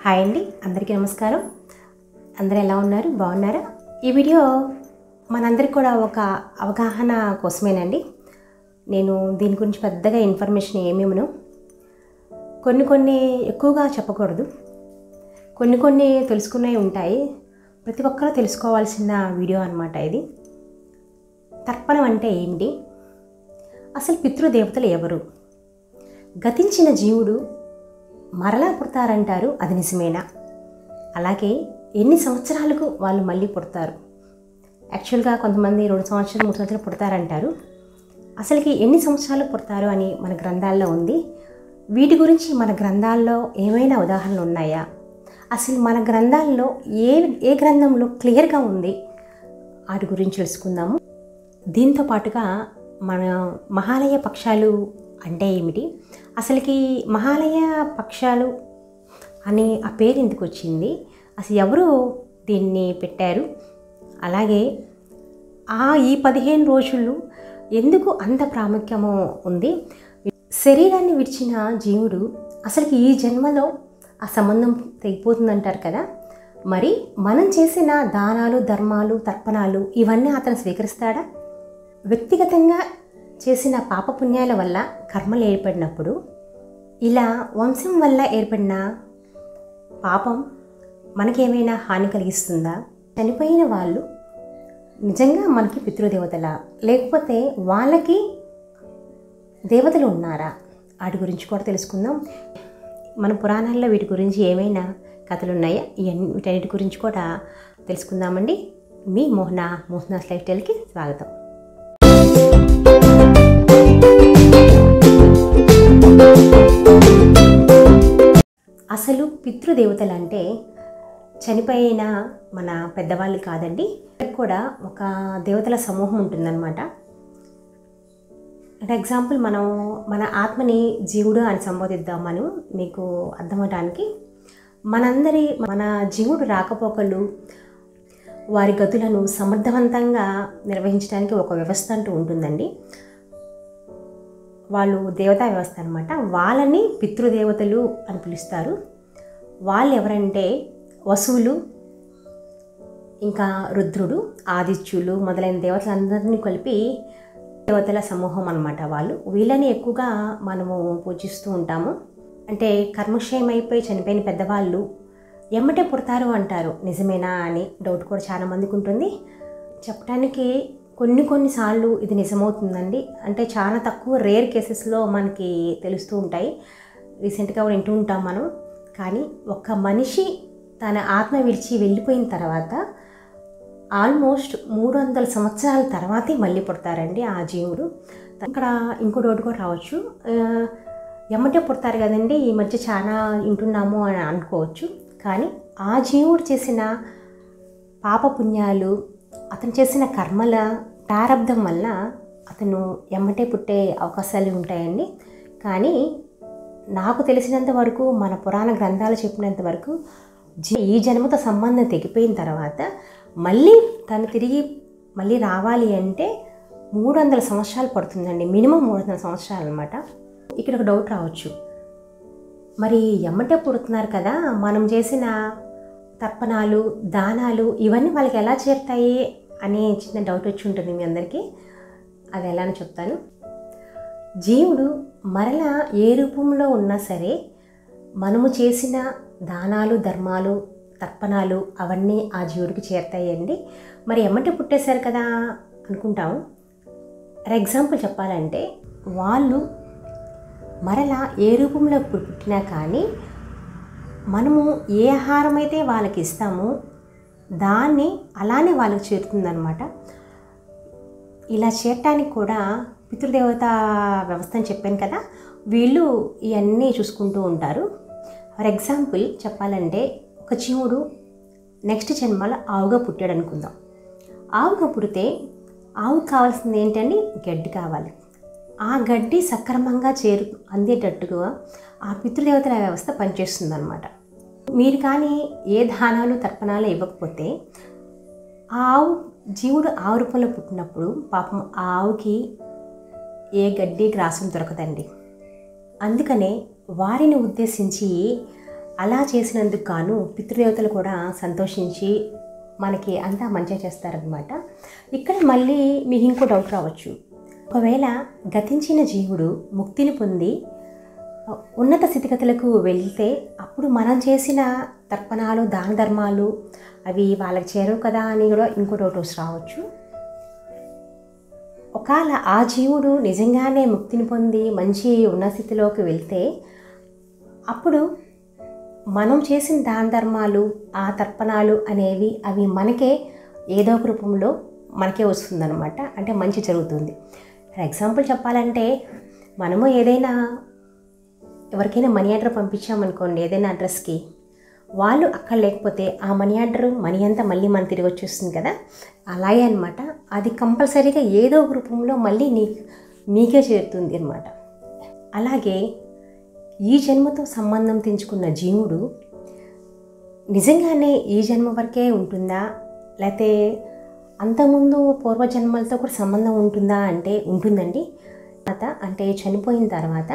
hi అండి అందరికీ నమస్కారం అందరూ ఎలా ఉన్నారు బాగున్నారా ఈ వీడియో మనందరికి కూడా ఒక అవగాహన కోసమేనండి నేను దీని గురించి పెద్దగా ఇన్ఫర్మేషన్ ఏమేమను కొన్ని కొన్ని ఎక్కువగా చెప్పకూడదు కొన్ని కొన్ని తెలుసుకున్నవి ఉంటాయి ప్రతి ఒక్కరూ తెలుసుకోవాల్సిన వీడియో అనమాట ఇది తర్పణం అంటే ఏమిటి అసలు పితృదేవతలు ఎవరు గతించిన జీవుడు మరలా పుడతారంటారు అది నిజమేనా అలాగే ఎన్ని సంవత్సరాలకు వాళ్ళు మళ్ళీ పుడతారు యాక్చువల్గా కొంతమంది రెండు సంవత్సరాలు మూడు సంవత్సరాలు పుడతారంటారు అసలుకి ఎన్ని సంవత్సరాలు పుడతారు అని మన గ్రంథాల్లో ఉంది వీటి గురించి మన గ్రంథాల్లో ఏమైనా ఉదాహరణలు ఉన్నాయా అసలు మన గ్రంథాల్లో ఏ ఏ గ్రంథంలో క్లియర్గా ఉంది వాటి గురించి తెలుసుకుందాము దీంతో పాటుగా మన మహాలయ పక్షాలు అంటే ఏమిటి అసలుకి మహాలయ పక్షాలు అనే ఆ పేరు ఎందుకు వచ్చింది అసలు ఎవరు దీన్ని పెట్టారు అలాగే ఆ ఈ పదిహేను రోజులు ఎందుకు అంత ప్రాముఖ్యము ఉంది శరీరాన్ని విడిచిన జీవుడు అసలుకి ఈ జన్మలో ఆ సంబంధం తెగిపోతుందంటారు కదా మరి మనం చేసిన దానాలు ధర్మాలు తర్పణాలు ఇవన్నీ అతను స్వీకరిస్తాడా వ్యక్తిగతంగా చేసిన పాపపుణ్యాల వల్ల కర్మలు ఏర్పడినప్పుడు ఇలా వంశం వల్ల ఏర్పడిన పాపం మనకేమైనా హాని కలిగిస్తుందా చనిపోయిన వాళ్ళు నిజంగా మనకి పితృదేవతలా లేకపోతే వాళ్ళకి దేవతలు ఉన్నారా వాటి గురించి కూడా తెలుసుకుందాం మన పురాణాల్లో వీటి గురించి ఏమైనా కథలు ఉన్నాయా ఇవన్నీ వీటన్నిటి గురించి కూడా తెలుసుకుందామండి మీ మోహన మోహనాస్ లైఫ్ స్టైల్కి స్వాగతం అసలు పితృదేవతలు అంటే చనిపోయిన మన పెద్దవాళ్ళు కాదండి కూడా ఒక దేవతల సమూహం ఉంటుందన్నమాట అంటే ఎగ్జాంపుల్ మనం మన ఆత్మని జీవుడు అని సంబోధిద్దాం మనం మీకు అర్థమవడానికి మనందరి మన జీవుడు రాకపోకలు వారి గతులను సమర్థవంతంగా నిర్వహించడానికి ఒక వ్యవస్థ అంటూ ఉంటుందండి వాళ్ళు దేవతా వ్యవస్థ అనమాట వాళ్ళని పితృదేవతలు అని పిలుస్తారు వాళ్ళు ఎవరంటే వసువులు ఇంకా రుద్రుడు ఆదిత్యులు మొదలైన దేవతలందరినీ కలిపి దేవతల సమూహం అనమాట వాళ్ళు వీళ్ళని ఎక్కువగా మనము పూజిస్తూ ఉంటాము అంటే కర్మక్షయం అయిపోయి చనిపోయిన పెద్దవాళ్ళు ఎమ్మటే పుడతారు అంటారు నిజమేనా అని డౌట్ కూడా చాలా మందికి ఉంటుంది చెప్పడానికి కొన్ని కొన్నిసార్లు ఇది నిజమవుతుందండి అంటే చాలా తక్కువ రేర్ కేసెస్లో మనకి తెలుస్తూ ఉంటాయి రీసెంట్గా కూడా వింటూ ఉంటాం మనం కానీ ఒక మనిషి తన ఆత్మ విడిచి వెళ్ళిపోయిన తర్వాత ఆల్మోస్ట్ మూడు వందల సంవత్సరాల తర్వాతే మళ్ళీ పుడతారండి ఆ జీవుడు అక్కడ ఇంకో డౌట్ కూడా రావచ్చు ఎమ్మటే పుడతారు కదండి ఈ మధ్య చాలా వింటున్నాము అని అనుకోవచ్చు కానీ ఆ జీవుడు చేసిన పాపపుణ్యాలు అతను చేసిన కర్మల ప్రారంధం వల్ల అతను ఎమ్మటే పుట్టే అవకాశాలు ఉంటాయండి కానీ నాకు తెలిసినంత వరకు మన పురాణ గ్రంథాలు చెప్పినంత వరకు ఈ జన్మతో సంబంధం తెగిపోయిన తర్వాత మళ్ళీ తను తిరిగి మళ్ళీ రావాలి అంటే మూడు వందల సంవత్సరాలు పడుతుందండి మినిమం మూడు వందల సంవత్సరాలు అనమాట ఇక్కడ ఒక డౌట్ రావచ్చు మరి ఎమ్మటే పుడుతున్నారు కదా మనం చేసిన తర్పణాలు దానాలు ఇవన్నీ వాళ్ళకి ఎలా చేరుతాయి అనే చిన్న డౌట్ వచ్చి ఉంటుంది మీ అందరికీ అది ఎలా అని చెప్తాను జీవుడు మరలా ఏ రూపంలో ఉన్నా సరే మనము చేసిన దానాలు ధర్మాలు తర్పణాలు అవన్నీ ఆ జీవుడికి చేరుతాయండి మరి ఎమ్మటి పుట్టేశారు కదా అనుకుంటాము ఫర్ ఎగ్జాంపుల్ చెప్పాలంటే వాళ్ళు మరలా ఏ రూపంలో పుట్టినా కానీ మనము ఏ ఆహారం అయితే వాళ్ళకి ఇస్తామో దాన్ని అలానే వాళ్ళకి చేరుతుందనమాట ఇలా చేయటానికి కూడా పితృదేవత వ్యవస్థ అని చెప్పాను కదా వీళ్ళు ఇవన్నీ చూసుకుంటూ ఉంటారు ఫర్ ఎగ్జాంపుల్ చెప్పాలంటే ఒక జీవుడు నెక్స్ట్ జన్మలో ఆవుగా పుట్టాడు అనుకుందాం ఆవుగా పుడితే ఆవుకు కావాల్సింది ఏంటండి గడ్డి కావాలి ఆ గడ్డి సక్రమంగా చేరు అందేటట్టుగా ఆ పితృదేవతల వ్యవస్థ పనిచేస్తుందన్నమాట మీరు కానీ ఏ దానాలు తర్పణాలు ఇవ్వకపోతే ఆ ఆవు జీవుడు ఆవు రూపంలో పుట్టినప్పుడు పాపం ఆ ఆవుకి ఏ గడ్డి గ్రాసం దొరకదండి అందుకనే వారిని ఉద్దేశించి అలా చేసినందుకు గాను పితృదేవతలు కూడా సంతోషించి మనకి అంతా మంచిగా చేస్తారనమాట ఇక్కడ మళ్ళీ మీకు ఇంకో డౌట్ రావచ్చు ఒకవేళ గతించిన జీవుడు ముక్తిని పొంది ఉన్నత స్థితిగతులకు వెళ్తే అప్పుడు మనం చేసిన తర్పణాలు దాన ధర్మాలు అవి వాళ్ళకి చేరవు కదా అని కూడా ఇంకో డౌట్ వచ్చి రావచ్చు ఒకవేళ ఆ జీవుడు నిజంగానే ముక్తిని పొంది మంచి ఉన్న స్థితిలోకి వెళ్తే అప్పుడు మనం చేసిన దాన ధర్మాలు ఆ తర్పణాలు అనేవి అవి మనకే ఏదో ఒక రూపంలో మనకే వస్తుందన్నమాట అంటే మంచి జరుగుతుంది ఫర్ ఎగ్జాంపుల్ చెప్పాలంటే మనము ఏదైనా ఎవరికైనా మనీ ఆర్డర్ పంపించామనుకోండి ఏదైనా అడ్రస్కి వాళ్ళు అక్కడ లేకపోతే ఆ మనీ ఆర్డర్ మనీ అంతా మళ్ళీ మన తిరిగి వచ్చేస్తుంది కదా అలాగే అనమాట అది కంపల్సరీగా ఏదో ఒక రూపంలో మళ్ళీ నీ మీకే చేరుతుంది అనమాట అలాగే ఈ జన్మతో సంబంధం తెంచుకున్న జీవుడు నిజంగానే ఈ జన్మ వరకే ఉంటుందా లేకపోతే అంతకుముందు పూర్వజన్మలతో కూడా సంబంధం ఉంటుందా అంటే ఉంటుందండి తర్వాత అంటే చనిపోయిన తర్వాత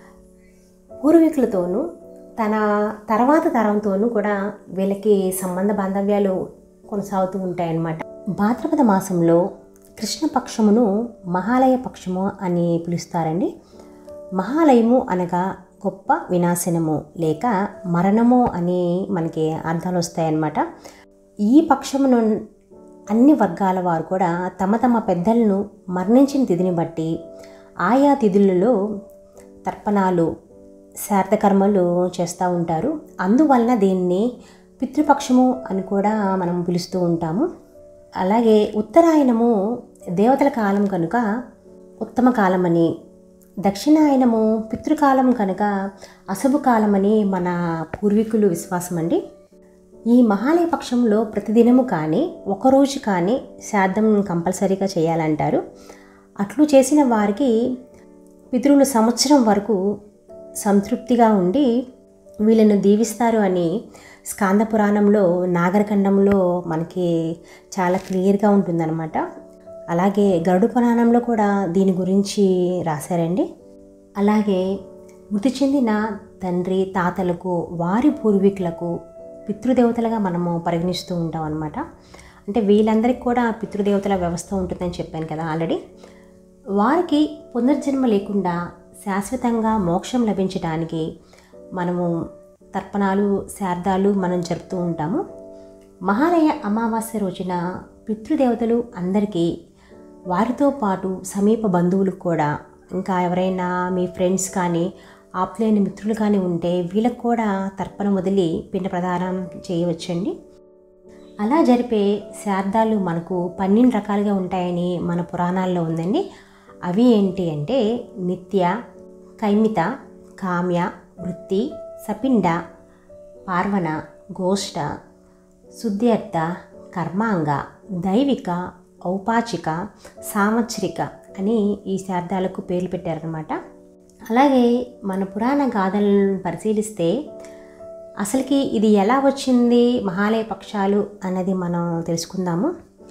పూర్వీకులతోనూ తన తర్వాత తరంతోనూ కూడా వీళ్ళకి సంబంధ బాంధవ్యాలు కొనసాగుతూ ఉంటాయన్నమాట భాద్రపద మాసంలో కృష్ణపక్షమును మహాలయ పక్షము అని పిలుస్తారండి మహాలయము అనగా గొప్ప వినాశనము లేక మరణము అని మనకి అర్థాలు వస్తాయన్నమాట ఈ పక్షమును అన్ని వర్గాల వారు కూడా తమ తమ పెద్దలను మరణించిన తిథిని బట్టి ఆయా తిథులలో తర్పణాలు శార్థకర్మలు చేస్తూ ఉంటారు అందువలన దీన్ని పితృపక్షము అని కూడా మనం పిలుస్తూ ఉంటాము అలాగే ఉత్తరాయణము దేవతల కాలం కనుక ఉత్తమ కాలమని దక్షిణాయనము పితృకాలం కనుక అశుభ కాలమని మన పూర్వీకులు విశ్వాసం అండి ఈ మహాలయ పక్షంలో ప్రతిదినము కానీ ఒకరోజు కానీ శ్రాద్ధం కంపల్సరీగా చేయాలంటారు అట్లు చేసిన వారికి పితృలు సంవత్సరం వరకు సంతృప్తిగా ఉండి వీళ్ళను దీవిస్తారు అని స్కాంద పురాణంలో నాగరఖండంలో మనకి చాలా క్లియర్గా ఉంటుందన్నమాట అలాగే గరుడ పురాణంలో కూడా దీని గురించి రాశారండి అలాగే మృతి చెందిన తండ్రి తాతలకు వారి పూర్వీకులకు పితృదేవతలుగా మనము పరిగణిస్తూ ఉంటాం అనమాట అంటే వీళ్ళందరికీ కూడా పితృదేవతల వ్యవస్థ ఉంటుందని చెప్పాను కదా ఆల్రెడీ వారికి పునర్జన్మ లేకుండా శాశ్వతంగా మోక్షం లభించడానికి మనము తర్పణాలు శార్థాలు మనం జరుపుతూ ఉంటాము మహాలయ అమావాస్య రోజున పితృదేవతలు అందరికీ వారితో పాటు సమీప బంధువులకు కూడా ఇంకా ఎవరైనా మీ ఫ్రెండ్స్ కానీ ఆప్లేని మిత్రులు కానీ ఉంటే వీళ్ళకు కూడా తర్పణ వదిలి పిండ ప్రదానం చేయవచ్చండి అలా జరిపే శార్థాలు మనకు పన్నెండు రకాలుగా ఉంటాయని మన పురాణాల్లో ఉందండి అవి ఏంటి అంటే నిత్య కైమిత కామ్య వృత్తి సపిండ పార్వణ గోష్ఠ శుద్ధ్యర్థ కర్మాంగ దైవిక ఔపాచిక సాంవత్సరిక అని ఈ శార్థాలకు పేర్లు పెట్టారనమాట అలాగే మన పురాణ గాథలను పరిశీలిస్తే అసలుకి ఇది ఎలా వచ్చింది మహాలయ పక్షాలు అన్నది మనం తెలుసుకుందాము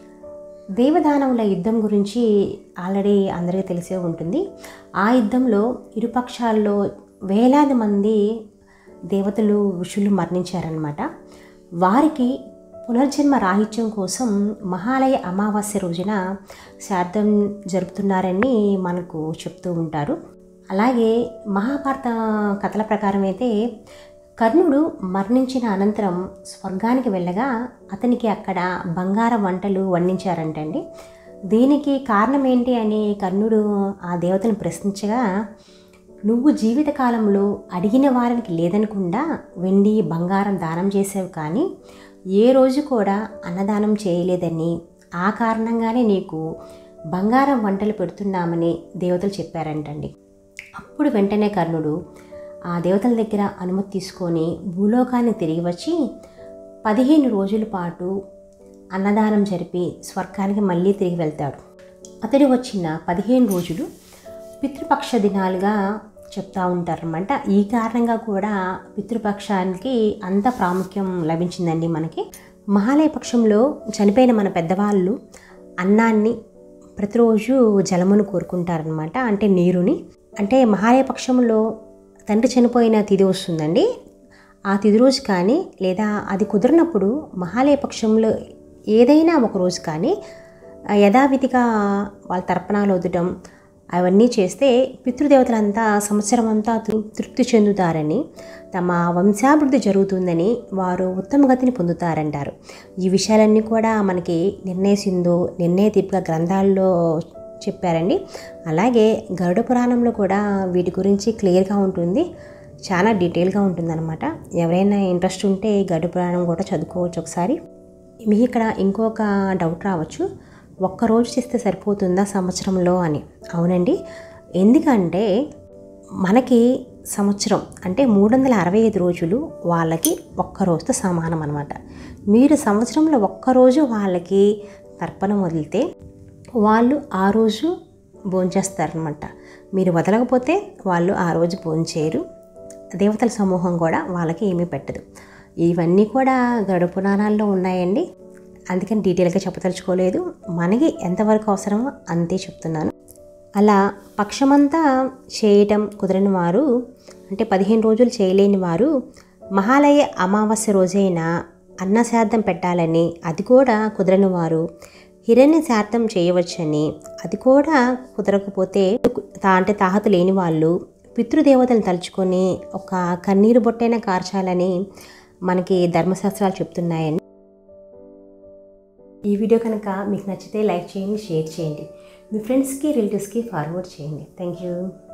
దేవదానవుల యుద్ధం గురించి ఆల్రెడీ అందరికీ తెలిసే ఉంటుంది ఆ యుద్ధంలో ఇరుపక్షాల్లో వేలాది మంది దేవతలు ఋషులు మరణించారనమాట వారికి పునర్జన్మ రాహిత్యం కోసం మహాలయ అమావాస్య రోజున శ్రాద్ధం జరుపుతున్నారని మనకు చెప్తూ ఉంటారు అలాగే మహాభారత కథల ప్రకారం అయితే కర్ణుడు మరణించిన అనంతరం స్వర్గానికి వెళ్ళగా అతనికి అక్కడ బంగారం వంటలు వండించారంటండి దీనికి కారణం ఏంటి అని కర్ణుడు ఆ దేవతను ప్రశ్నించగా నువ్వు జీవితకాలంలో అడిగిన వారికి లేదనకుండా వెండి బంగారం దానం చేసావు కానీ ఏ రోజు కూడా అన్నదానం చేయలేదని ఆ కారణంగానే నీకు బంగారం వంటలు పెడుతున్నామని దేవతలు చెప్పారంటండి అప్పుడు వెంటనే కర్ణుడు ఆ దేవతల దగ్గర అనుమతి తీసుకొని భూలోకాన్ని తిరిగి వచ్చి పదిహేను రోజుల పాటు అన్నదానం జరిపి స్వర్గానికి మళ్ళీ తిరిగి వెళ్తాడు అతడు వచ్చిన పదిహేను రోజులు పితృపక్ష దినాలుగా చెప్తా ఉంటారనమాట ఈ కారణంగా కూడా పితృపక్షానికి అంత ప్రాముఖ్యం లభించిందండి మనకి మహాలయ పక్షంలో చనిపోయిన మన పెద్దవాళ్ళు అన్నాన్ని ప్రతిరోజు జలమును కోరుకుంటారనమాట అంటే నీరుని అంటే మహాలయ పక్షంలో తండ్రి చనిపోయిన తిథి వస్తుందండి ఆ తిది రోజు కానీ లేదా అది కుదిరినప్పుడు మహాలయ పక్షంలో ఏదైనా ఒక రోజు కానీ ఆ, యథావిధిగా వాళ్ళ తర్పణాలు వదలడం అవన్నీ చేస్తే పితృదేవతలంతా సంవత్సరం అంతా తృ- తృప్తి చెందుతారని తమ వంశాభివృద్ధి జరుగుతుందని వారు ఉత్తమ గతిని పొందుతారంటారు ఈ విషయాలన్నీ కూడా మనకి నిర్ణయ సింధు నిర్ణయ దీపిక గ్రంథాల్లో చెప్పారండి అలాగే గరుడ పురాణంలో కూడా వీటి గురించి క్లియర్గా ఉంటుంది చాలా డీటెయిల్గా ఉంటుందన్నమాట ఎవరైనా ఇంట్రెస్ట్ ఉంటే గరుడ పురాణం కూడా చదువుకోవచ్చు ఒకసారి మీకు ఇక్కడ ఇంకొక డౌట్ రావచ్చు ఒక్క రోజు చేస్తే సరిపోతుందా సంవత్సరంలో అని అవునండి ఎందుకంటే మనకి సంవత్సరం అంటే మూడు వందల అరవై ఐదు రోజులు వాళ్ళకి ఒక్క రోజుతో సమానం అనమాట మీరు సంవత్సరంలో ఒక్క రోజు వాళ్ళకి తర్పణం వదిలితే వాళ్ళు ఆ రోజు భోంచేస్తారనమాట మీరు వదలకపోతే వాళ్ళు ఆ రోజు భోంచేయరు దేవతల సమూహం కూడా వాళ్ళకి ఏమీ పెట్టదు ఇవన్నీ కూడా గరుడ పురాణాల్లో ఉన్నాయండి అందుకని డీటెయిల్గా చెప్పదలుచుకోలేదు మనకి ఎంతవరకు అవసరమో అంతే చెప్తున్నాను అలా పక్షమంతా చేయటం కుదరని వారు అంటే పదిహేను రోజులు చేయలేని వారు మహాలయ అమావాస్య రోజైన అన్న శార్థం పెట్టాలని అది కూడా కుదరని వారు హిరణ్య శార్థం చేయవచ్చని అది కూడా కుదరకపోతే తా అంటే తాహత లేని వాళ్ళు పితృదేవతలను తలుచుకొని ఒక కన్నీరు బొట్టైన కార్చాలని మనకి ధర్మశాస్త్రాలు చెప్తున్నాయండి ఈ వీడియో కనుక మీకు నచ్చితే లైక్ చేయండి షేర్ చేయండి మీ ఫ్రెండ్స్కి రిలేటివ్స్కి ఫార్వర్డ్ చేయండి థ్యాంక్ యూ